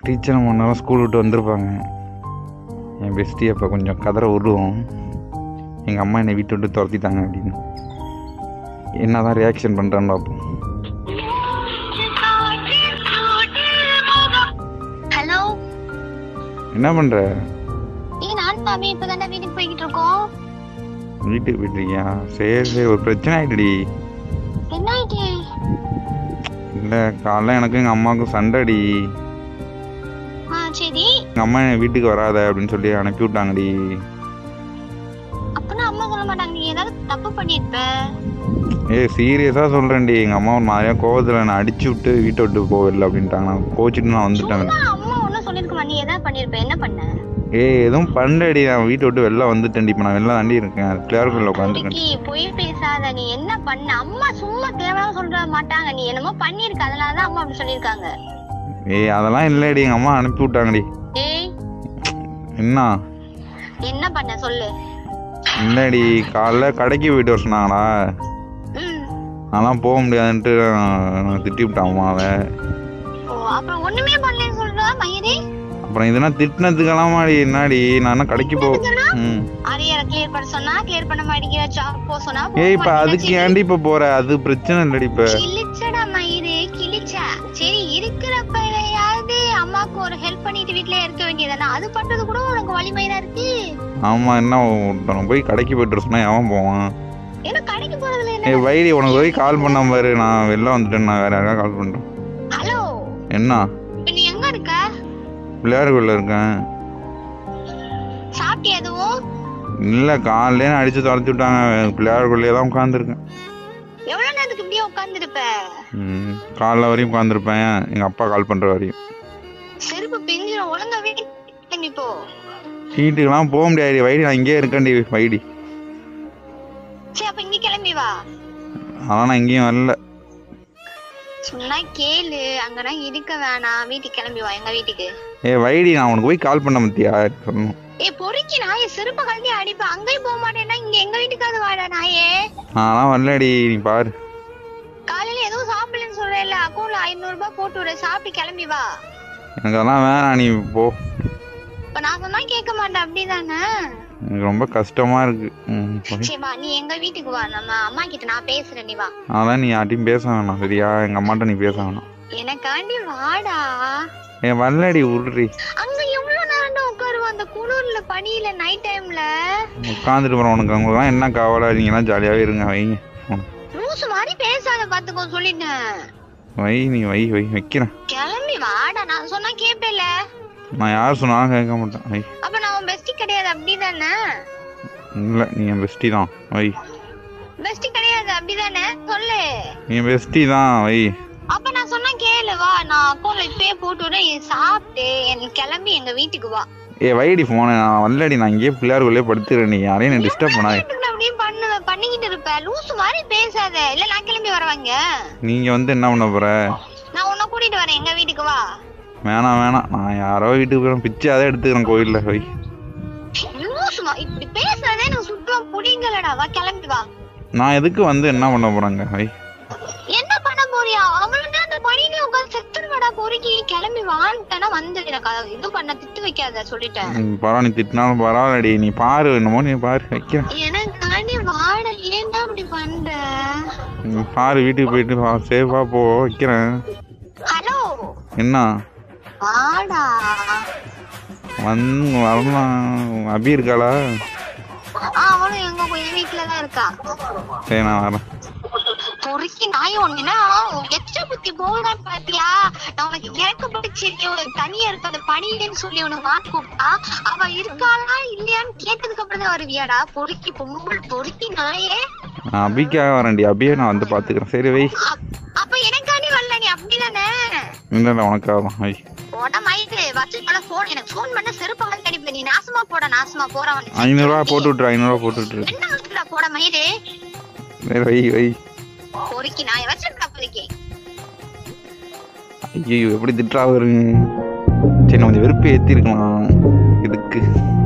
Teacher நம்ம நேரம் school விட்டு வந்திருப்பாங்க என் பெஸ்டி அப்போ கொஞ்சம் கதற விடுவோம் எங்கள் அம்மா என்னை வீட்டை விட்டு துரத்திட்டாங்க அப்படின்னு என்ன தான் ரியாக்ஷன் பண்ணுறான்னு பார்ப்போம் ஹலோ என்ன பண்ணுற ஏய் நான் மாமி இப்பதானே வீட்டுக்கு போய்கிட்டு இருக்கோம் வீட்டுக்கு போயிட்டுருக்கியா சரி சரி ஒரு பிரச்சனை ஆயிடுடி என்ன ஆயிட்டு இல்லை காலைல எனக்கும் எங்கள் அம்மாவுக்கும் சண்டைடி ஆ சரி எங்கள் அம்மா என்னை வீட்டுக்கு வராத அப்படின்னு சொல்லி அனுப்பி விட்டாங்கடி அப்பனா அம்மா சொல்ல மாட்டாங்க நீ ஏதாவது தப்பு பண்ணிருப்ப ஏய் சீரியஸாக சொல்கிறேன்டி எங்கள் அம்மா ஒரு மாதிரியா கோவத்தில் என்னை அடிச்சு விட்டு வீட்டை விட்டு போகல அப்படின்ட்டாங்க நான் கோச்சிட்டு நான் வந்துட்டேன் சும்மா அம்மா ஒன்னும் சொல்லிருக்கமா நீ ஏதாவது பண்ணிருப்ப என்ன பண்ண ஏய் எதுவும் பண்ணலடி நான் வீட்டை விட்டு வெளில வந்துட்டேன்டி இப்போ நான் வெளில தாண்டி இருக்கேன் கிளியர்குள்ள உட்காந்துருக்கேன் இன்னைக்கு பொய் பேசாத நீ என்ன பண்ண அம்மா சும்மா தேவையான சொல்ற மாட்டாங்க நீ என்னமோ பண்ணிருக்க அதனாலதான் அம்மா அப்படி சொல்லிருக்காங்க ஏய் அதெல்லாம் இல்லடி எங்கள் அம்மா அனுப்பி விட்டாங்கடி ஏய் என்ன என்ன பண்ண சொல்லு இல்லடி காலைல கடைக்கு போயிட்டு வர சொன்னாங்களா ம் அதெல்லாம் போக முடியாதுன்ட்டு நான் நான் திட்டி விட்டேன் அம்மாவை ஓ அப்புறம் ஒண்ணுமே பண்ணலன்னு சொல்ற மயிரி அப்புறம் இதெல்லாம் திட்டினதுக்கெல்லாம் என்னடி நான் என்ன கடைக்கு போ ம் அரியரை கிளியர் பண்ண சொன்னா கிளியர் பண்ண மாட்டேங்கிற ஜாப் போ சொன்னா ஏய் இப்போ அதுக்கு ஏன்டி இப்போ போற அது பிரச்சனை இல்லடி இப்போ கிழிச்சடா மயிறு கிழிச்சா சரி இருக்கிறப்பயாவது அம்மாக்கு ஒரு ஹெல்ப் பண்ணிட்டு வீட்லயே இருக்க வேண்டியதானே அது பண்றது கூட உனக்கு வலிமையா இருக்கு ஆமாம் என்ன ஒருத்தன் போய் கடைக்கு போயிட்டு வர சொன்னா எவன் போவான் ஏன்னா கடைக்கு போறதுல என்ன ஏய் வைடி உனக்கு போய் கால் பண்ண பாரு நான் வெளில வந்துட்டேன் நான் வேற யாராவது கால் பண்ணுறேன் ஹலோ என்ன இப்ப நீ எங்க இருக்க பிள்ளையார்கோவில் இருக்கேன் சாப்பிட்டியா எதுவும் இல்லை காலையிலே அடிச்சு துரத்தி விட்டாங்க பிள்ளையார்கோவிலே தான் உட்காந்துருக்கேன் எவ்வளவு நேரத்துக்கு இப்படியே உட்கார்ந்துருப்ப ம் காலைல வரையும் உட்காந்துருப்பேன் எங்கள் அப்பா கால் பண்ணுற வரையும் செருப்பு பிஞ்சிரும் ஒழுங்கா வீட்டுக்கு கிளம்பி போ வீட்டுக்கெல்லாம் போக முடியாது வைடி நான் இங்கேயே இருக்கேன்டி வைடி சரி அப்ப இங்க கிளம்பி வா ஆனால் நான் இங்கேயும் வரல சொன்னா கேளு அங்கனா இருக்க வேணாம் வீட்டுக்கு கிளம்பி வா எங்க வீட்டுக்கு ஏ வைடி நான் உனக்கு போய் கால் பண்ண மத்தியா சொல்லணும் ஏ பொறுக்கி நாயே செருப்பு கழட்டி அடிப்பேன் அங்கேயும் போக மாட்டேன்னா இங்க எங்க வீட்டுக்காவது வாடா நாயே நான்லாம் வரலடி நீ பாரு காலையில எதுவும் சாப்பிடலன்னு சொல்றேன்ல அக்கௌண்ட்ல ஐநூறு ரூபாய் போட்டு விடு சாப்பிட்டு கிளம்பி வா எனக்கு அதெல்லாம் வேணாம் நீ போ இப்ப நான் சொன்னா கேட்க மாட்டேன் அப்படிதானே எனக்கு ரொம்ப கஷ்டமா இருக்கு ம் போய். சரி வா நீ எங்க வீட்டுக்கு வா நம்ம அம்மா கிட்ட நான் பேசுறேன் நீ வா அதான் நீ யார்ட்டையும் பேச வேணாம் சரியா எங்கள் அம்மாட்ட நீ பேச வேணாம் எனக்காண்டி வாடா ஏன் வரலடி உருடி அங்க எவ்வளவு நேரம் உட்காருவோம் அந்த குளிர்ல பனியில நைட் டைம்ல உட்காந்துட்டு போகிறோம் உனக்கு அவங்களுக்குலாம் என்ன கவலை நீங்களாம் ஜாலியாகவே இருங்க வைங்க ம். லூசு மாதிரி பேசாத பாத்துக்கோ சொல்லிட்டேன் வை நீ வை வை வைக்கிறேன் கிளம்பி வாடா நான் சொன்னா கேப்பேல நான் யார் சொன்னாலும் கேட்க மாட்டேன் வை அப்ப நான் உன் பெஸ்டி கிடையாது அப்படிதானே இல்லை நீ என் பெஸ்டி தான் வை பெஸ்டி கிடையாது அப்படிதானே சொல்லு நீ பெஸ்டி தான் வை அப்ப நான் சொன்னா கேளு வா நான் அக்கௌண்ட்ல இப்பயே போட்டு விடுறேன் இது சாப்பிட்டு என் கிளம்பி எங்க வீட்டுக்கு வா ஏ வைடி ஃபோனை நான் வரலடி நான் இங்கேயே பிள்ளையாருக்குள்ளே படுத்துக்கிறேன் நீ யாரையும் நீ டிஸ்டர்ப் பண்ணாது வீட்டுக்குள்ள அப்படியே பண்ணுவ பண்ணிக்கிட்டு இருப்ப லூசு மாதிரி பேசாத இல்ல நான் கிளம்பி வரவாங்க நீங்கள் வந்து என்ன பண்ண போகிற நான் உன்னை கூட்டிட்டு வரேன் எங்க வீட்டுக்கு வா வேணாம் வேணாம் நான் யாரோ வீட்டுக்கு போகிறேன் பிச்சை அதை எடுத்துக்கிறேன் கோயிலில் வை லூசுமா இப்படி பேசுறதே எனக்கு சுத்தம் புடிங்கலடா வா கிளம்பி வா நான் எதுக்கு வந்து என்ன பண்ண போகிறேங்க வை என்ன பண்ண போறியா அவளுக்கு அந்த பணியில உட்காந்து செத்துருவாடா பொறுக்கி கிளம்பி வான்ட்டேனா வந்து எனக்கு அதை இது பண்ண திட்டு வைக்காத சொல்லிட்டேன் ம், பரவாயில்ல நீ திட்டினாலும் பரவாயில்லடி நீ பாரு என்னமோ நீ பாரு வைக்கிறேன் எனக்காண்டி வாட ஏன்டா இப்படி பண்ற நீ பாரு வீட்டுக்கு போயிட்டு வா சேஃபாக போ வைக்கிறேன் ஹலோ என்ன வாடா வந்து வரலாம் அபி இருக்காளா ஆ, அவளும் எங்க என் வீட்டுலதான் இருக்கா சரி நான் வரேன் பொறுக்கி நாய் ஒண்ணுனா எச்ச புத்தி போகுதான் பாத்தியா நான் உனக்கு இறக்கப்பட்டு சரி உனக்கு தனியா இருக்க அந்த பணியிலன்னு சொல்லி உனக்கு மாட்டி கூப்பிட்டா அவ இருக்காளா இல்லையான்னு கேட்டதுக்கு அப்புறம் தான் வருவியாடா பொறுக்கி பொம்பள் பொறுக்கி நாயே நான் அபிக்காக வரேன்டி அபியை நான் வந்து பார்த்துக்கிறேன் சரி வை அப்- அப்ப எனக்காண்டி வரல நீ அப்படிதானே இல்லை இல்லை உனக்காக தான் வை போட மயிறு வச்சுக்கல போன் எனக்கு போன் பண்ண செருப்பு வந்து அடிப்ப நீ நாசமா போட நாசமா போறவன் ஐநூறுரூவா போட்டு விட்ரு ஐநூறுரூவா போட்டு விட்ரு என்ன வச்சுடா போட மயிறு சரி வை வை பொறுக்கி நாயை வச்சிருக்கா பொறுக்கி ஐயோ எப்படி திட்டா வருங்க சரி நான் கொஞ்சம் வெறுப்பு ஏற்றிருக்கலாம் இதுக்கு